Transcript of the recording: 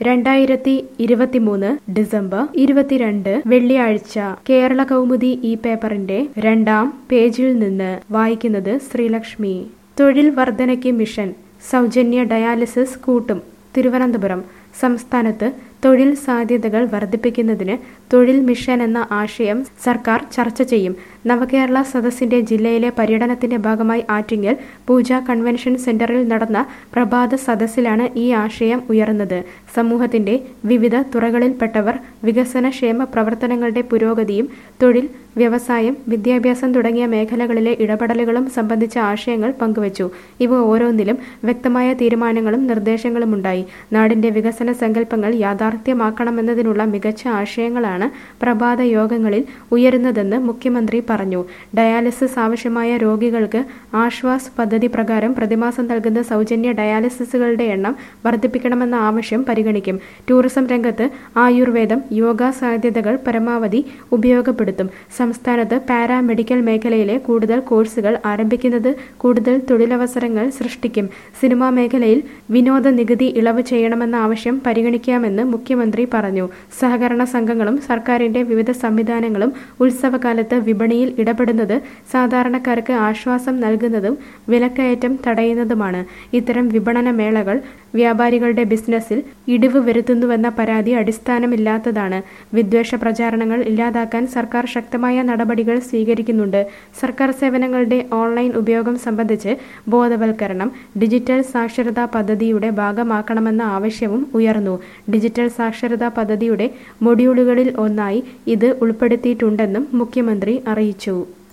രണ്ടായിരത്തി ഇരുപത്തിമൂന്ന് ഡിസംബർ ഇരുപത്തിരണ്ട് വെള്ളിയാഴ്ച കേരള കൗമുദി ഈ പേപ്പറിന്റെ രണ്ടാം പേജിൽ നിന്ന് വായിക്കുന്നത് ശ്രീലക്ഷ്മി തൊഴിൽ വർധനയ്ക്ക് മിഷൻ സൗജന്യ ഡയാലിസിസ് കൂട്ടും തിരുവനന്തപുരം സംസ്ഥാനത്ത് തൊഴിൽ സാധ്യതകൾ വർദ്ധിപ്പിക്കുന്നതിന് തൊഴിൽ മിഷൻ എന്ന ആശയം സർക്കാർ ചർച്ച ചെയ്യും നവകേരള സദസ്സിന്റെ ജില്ലയിലെ പര്യടനത്തിന്റെ ഭാഗമായി ആറ്റിങ്ങൽ പൂജ കൺവെൻഷൻ സെന്ററിൽ നടന്ന പ്രഭാത സദസ്സിലാണ് ഈ ആശയം ഉയർന്നത് സമൂഹത്തിന്റെ വിവിധ തുറകളിൽപ്പെട്ടവർ വികസനക്ഷേമ പ്രവർത്തനങ്ങളുടെ പുരോഗതിയും തൊഴിൽ വ്യവസായം വിദ്യാഭ്യാസം തുടങ്ങിയ മേഖലകളിലെ ഇടപെടലുകളും സംബന്ധിച്ച ആശയങ്ങൾ പങ്കുവച്ചു ഇവ ഓരോന്നിലും വ്യക്തമായ തീരുമാനങ്ങളും നിർദ്ദേശങ്ങളുമുണ്ടായി നാടിന്റെ വികസന സങ്കല്പങ്ങൾ യാഥാർത്ഥ്യമാക്കണമെന്നതിനുള്ള മികച്ച ആശയങ്ങളാണ് പ്രഭാത യോഗങ്ങളിൽ ഉയരുന്നതെന്ന് മുഖ്യമന്ത്രി പറഞ്ഞു ഡയാലിസിസ് ആവശ്യമായ രോഗികൾക്ക് ആശ്വാസ് പദ്ധതി പ്രകാരം പ്രതിമാസം നൽകുന്ന സൗജന്യ ഡയാലിസിസുകളുടെ എണ്ണം വർദ്ധിപ്പിക്കണമെന്ന ആവശ്യം പരിഗണിക്കും ടൂറിസം രംഗത്ത് ആയുർവേദം യോഗ സാധ്യതകൾ പരമാവധി ഉപയോഗപ്പെടുത്തും സംസ്ഥാനത്ത് പാരാമെഡിക്കൽ മേഖലയിലെ കൂടുതൽ കോഴ്സുകൾ ആരംഭിക്കുന്നത് കൂടുതൽ തൊഴിലവസരങ്ങൾ സൃഷ്ടിക്കും സിനിമാ മേഖലയിൽ വിനോദ നികുതി ഇളവ് ചെയ്യണമെന്ന ആവശ്യം പരിഗണിക്കാമെന്ന് മുഖ്യമന്ത്രി പറഞ്ഞു സഹകരണ സംഘങ്ങളും സർക്കാരിന്റെ വിവിധ സംവിധാനങ്ങളും ഉത്സവകാലത്ത് വിപണിയിൽ ഇടപെടുന്നത് സാധാരണക്കാർക്ക് ആശ്വാസം നൽകുന്നതും വിലക്കയറ്റം തടയുന്നതുമാണ് ഇത്തരം വിപണന മേളകൾ വ്യാപാരികളുടെ ബിസിനസ്സിൽ ഇടിവ് വരുത്തുന്നുവെന്ന പരാതി അടിസ്ഥാനമില്ലാത്തതാണ് വിദ്വേഷ പ്രചാരണങ്ങൾ ഇല്ലാതാക്കാൻ സർക്കാർ ശക്തമായ നടപടികൾ സ്വീകരിക്കുന്നുണ്ട് സർക്കാർ സേവനങ്ങളുടെ ഓൺലൈൻ ഉപയോഗം സംബന്ധിച്ച് ബോധവൽക്കരണം ഡിജിറ്റൽ സാക്ഷരതാ പദ്ധതിയുടെ ഭാഗമാക്കണമെന്ന ആവശ്യവും ഉയർന്നു ഡിജിറ്റൽ സാക്ഷരതാ പദ്ധതിയുടെ മൊഡ്യൂളുകളിൽ ഒന്നായി ഇത് ഉൾപ്പെടുത്തിയിട്ടുണ്ടെന്നും മുഖ്യമന്ത്രി അറിയിച്ചു